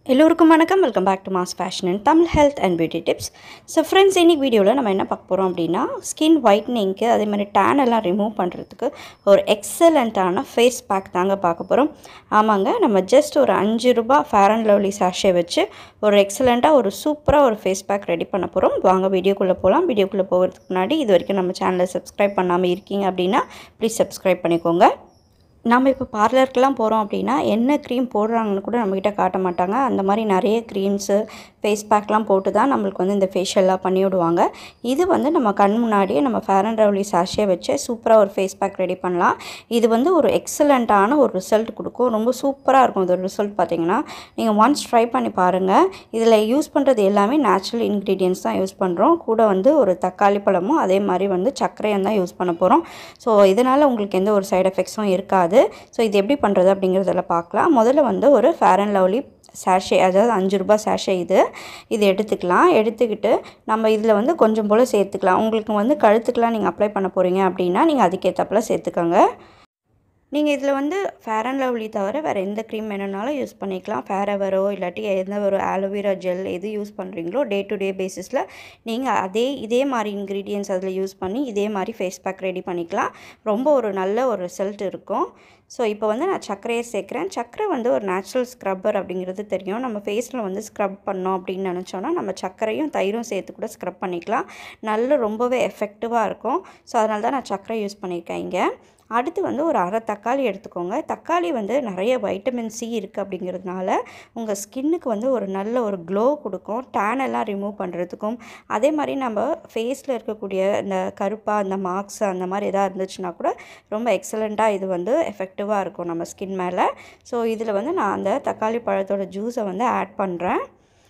எல்லோருக்கும் வணக்கம் welcome back to mas fashion and Tamil health and beauty tips so friends இன்னைக்கு வீடியோவில் நம்ம என்ன பார்க்க போகிறோம் அப்படின்னா ஸ்கின் ஒயிட்னிங்க்கு அதே மாதிரி டேன் எல்லாம் ரிமூவ் பண்ணுறதுக்கு ஒரு எக்ஸலண்ட்டான ஃபேஸ் பேக் தாங்க பார்க்க போகிறோம் ஆமாங்க நம்ம ஜஸ்ட் ஒரு அஞ்சு ரூபா ஃபேர் அண்ட் லவ்லி சாஷே வச்சு ஒரு எக்ஸலண்ட்டாக ஒரு சூப்பராக ஒரு ஃபேஸ் பேக் ரெடி பண்ண போகிறோம் வாங்க வீடியோக்குள்ளே போகலாம் வீடியோக்குள்ளே போகிறதுக்கு முன்னாடி இது வரைக்கும் நம்ம சேனலை சப்ஸ்கிரைப் பண்ணாமல் இருக்கீங்க அப்படின்னா ப்ளீஸ் சப்ஸ்கிரைப் பண்ணிக்கோங்க நம்ம இப்போ பார்லருக்கெலாம் போகிறோம் அப்படின்னா என்ன க்ரீம் போடுறாங்கன்னு கூட நம்மக்கிட்ட காட்ட மாட்டாங்க அந்த மாதிரி நிறைய க்ரீம்ஸு ஃபேஸ் பேக்லாம் போட்டு தான் நம்மளுக்கு வந்து இந்த ஃபேஷியல்லாம் பண்ணி விடுவாங்க இது வந்து நம்ம கண் முன்னாடியே நம்ம ஃபேர் அண்ட் லவ்லி சாஷே வச்சு சூப்பராக ஒரு ஃபேஸ் பேக் ரெடி பண்ணலாம் இது வந்து ஒரு எக்ஸலண்ட்டான ஒரு ரிசல்ட் கொடுக்கும் ரொம்ப சூப்பராக இருக்கும் இதோட ரிசல்ட் பார்த்தீங்கன்னா நீங்கள் ஒன்ஸ் ட்ரை பண்ணி பாருங்கள் இதில் யூஸ் பண்ணுறது எல்லாமே நேச்சுரல் இன்க்ரீடியன்ஸ் தான் யூஸ் பண்ணுறோம் கூட வந்து ஒரு தக்காளி பழமும் அதே மாதிரி வந்து சர்க்கரையும் தான் யூஸ் பண்ண போகிறோம் ஸோ இதனால் உங்களுக்கு எந்த ஒரு சைடு எஃபெக்ட்ஸும் இருக்காது ஸோ இது எப்படி பண்ணுறது அப்படிங்கிறதெல்லாம் பார்க்கலாம் முதல்ல வந்து ஒரு ஃபேர் அண்ட் லவ்லி சேஷே அதாவது அஞ்சு ரூபாய் சேஷே இது இது எடுத்துக்கலாம் எடுத்துக்கிட்டு நம்ம இதில் வந்து கொஞ்சம் போல் சேர்த்துக்கலாம் உங்களுக்கு வந்து கழுத்துக்கெலாம் நீங்கள் அப்ளை பண்ண போகிறீங்க அப்படின்னா நீங்கள் அதுக்கேற்றப்பில் சேர்த்துக்கோங்க நீங்கள் இதில் வந்து ஃபேர் அண்ட் லவ்லி தவிர வேறு எந்த க்ரீம் வேணும்னாலும் யூஸ் பண்ணிக்கலாம் ஃபேரவரோ இல்லாட்டி எந்த ஒரு ஆலோவேரா ஜெல் எது யூஸ் பண்ணுறீங்களோ டே டு டே பேசிஸில் நீங்கள் அதே இதே மாதிரி இன்க்ரீடியன்ஸ் அதில் யூஸ் பண்ணி இதே மாதிரி ஃபேஸ் பேக் ரெடி பண்ணிக்கலாம் ரொம்ப ஒரு நல்ல ஒரு ரிசல்ட் இருக்கும் ஸோ இப்போ வந்து நான் சர்க்கரையை சேர்க்குறேன் சர்க்கரை வந்து ஒரு நேச்சுரல் ஸ்க்ரப்பர் அப்படிங்கிறது தெரியும் நம்ம ஃபேஸில் வந்து ஸ்க்ரப் பண்ணோம் அப்படின்னு நினச்சோன்னா நம்ம சர்க்கரையும் தயிரும் சேர்த்து கூட ஸ்க்ரப் பண்ணிக்கலாம் நல்ல ரொம்பவே எஃபெக்டிவாக இருக்கும் ஸோ அதனால தான் நான் சர்க்கரை யூஸ் பண்ணியிருக்கேன் இங்கே அடுத்து வந்து ஒரு அரை தக்காளி எடுத்துக்கோங்க தக்காளி வந்து நிறைய வைட்டமின் சி இருக்குது அப்படிங்கிறதுனால உங்கள் ஸ்கின்னுக்கு வந்து ஒரு நல்ல ஒரு க்ளோ கொடுக்கும் டேன் எல்லாம் ரிமூவ் பண்ணுறதுக்கும் அதே மாதிரி நம்ம ஃபேஸில் இருக்கக்கூடிய இந்த கருப்பாக அந்த மார்க்ஸ் அந்த மாதிரி எதாவது இருந்துச்சுன்னா கூட ரொம்ப எக்ஸலண்ட்டாக இது வந்து எஃபெக்டிவாக இருக்கும் நம்ம ஸ்கின் மேலே ஸோ இதில் வந்து நான் அந்த தக்காளி பழத்தோட ஜூஸை வந்து ஆட் பண்ணுறேன்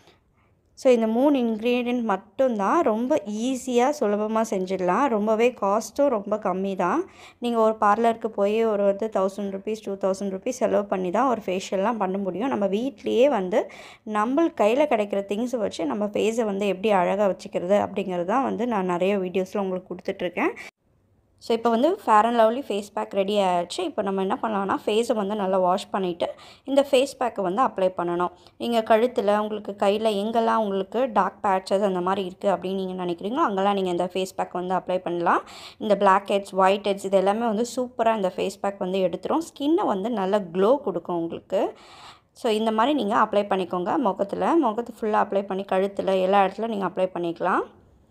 ஸோ இந்த மூணு இன்க்ரீடியன்ட் மட்டும்தான் ரொம்ப ஈஸியாக சுலபமாக செஞ்சிடலாம் ரொம்பவே காஸ்ட்டும் ரொம்ப கம்மி தான் நீங்கள் ஒரு பார்லருக்கு போய் ஒரு வந்து thousand rupees two thousand rupees செலவு பண்ணி தான் ஒரு ஃபேஷியல்லாம் பண்ண முடியும் நம்ம வீட்லேயே வந்து நம்மளுக்கு கையில் கிடைக்கிற திங்ஸை வச்சு நம்ம ஃபேஸை வந்து எப்படி அழகாக வச்சுக்கிறது அப்படிங்கிறது தான் வந்து நான் நிறைய வீடியோஸில் உங்களுக்கு கொடுத்துட்ருக்கேன் ஸோ இப்போ வந்து fair and lovely face pack ready ஆகிடுச்சு இப்போ நம்ம என்ன பண்ணலாம்னா ஃபேஸை வந்து நல்லா வாஷ் பண்ணிவிட்டு இந்த ஃபேஸ் பேக்கை வந்து அப்ளை பண்ணணும் நீங்கள் கழுத்தில் உங்களுக்கு கையில் எங்கெல்லாம் உங்களுக்கு டார்க் பேட்சஸ் அந்த மாதிரி இருக்குது அப்படின்னு நீங்கள் நினைக்கிறீங்களோ அங்கெல்லாம் நீங்கள் இந்த ஃபேஸ் பேக் வந்து அப்ளை பண்ணலாம் இந்த பிளாக் ஹெட்ஸ் ஒயிட் ஹெட்ஸ் இது எல்லாமே வந்து சூப்பராக இந்த ஃபேஸ் பேக் வந்து எடுத்துரும் ஸ்கின்னை வந்து நல்லா க்ளோ கொடுக்கும் உங்களுக்கு ஸோ இந்த மாதிரி நீங்கள் அப்ளை பண்ணிக்கோங்க முகத்தில் முகத்து ஃபுல்லாக அப்ளை பண்ணி கழுத்தில் எல்லா இடத்துலையும் நீங்கள் அப்ளை பண்ணிக்கலாம்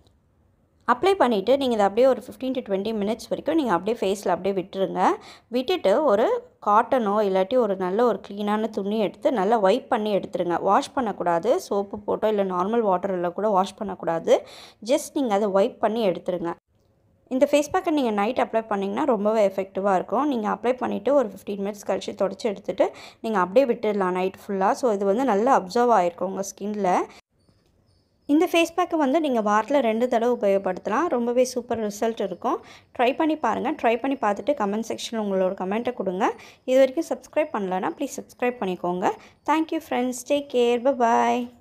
அப்ளை பண்ணிவிட்டு நீங்கள் இதை அப்படியே ஒரு ஃபிஃப்டீன் டு டுவெண்ட்டி மினிட்ஸ் வரைக்கும் நீங்கள் அப்படியே ஃபேஸில் அப்படியே விட்டுருங்க விட்டுட்டு ஒரு காட்டனோ இல்லாட்டி ஒரு நல்ல ஒரு க்ளீனான துணி எடுத்து நல்லா ஒய்ப் பண்ணி எடுத்துருங்க வாஷ் பண்ணக்கூடாது சோப்பு போட்டோ இல்லை நார்மல் வாட்டரில் கூட வாஷ் பண்ணக்கூடாது ஜஸ்ட் நீங்கள் அதை ஒய்ப் பண்ணி எடுத்துருங்க இந்த ஃபேஸ் பேக்கை நீங்கள் நைட் அப்ளை பண்ணிங்கன்னா ரொம்பவே எஃபெக்டிவாக இருக்கும் நீங்கள் அப்ளை பண்ணிவிட்டு ஒரு ஃபிஃப்டீன் மினிட்ஸ் கழிச்சு தொடச்சி எடுத்துகிட்டு நீங்கள் அப்படியே விட்டுடலாம் நைட் ஃபுல்லாக ஸோ இது வந்து நல்லா அப்சர்வ் ஆகிருக்கும் உங்கள் ஸ்கின்னில் இந்த ஃபேஸ் பேக்கை வந்து நீங்கள் வாரத்தில் ரெண்டு தடவை உபயோகப்படுத்தலாம் ரொம்பவே சூப்பர் ரிசல்ட் இருக்கும் ட்ரை பண்ணி பாருங்கள் ட்ரை பண்ணி பார்த்துட்டு கமெண்ட் செக்ஷனில் உங்களோட கமெண்ட்டை கொடுங்க இது வரைக்கும் சப்ஸ்கிரைப் பண்ணலன்னா ப்ளீஸ் சப்ஸ்கிரைப் பண்ணிக்கோங்க தேங்க்யூ ஃப்ரெண்ட்ஸ் டேக் கேர் பாய்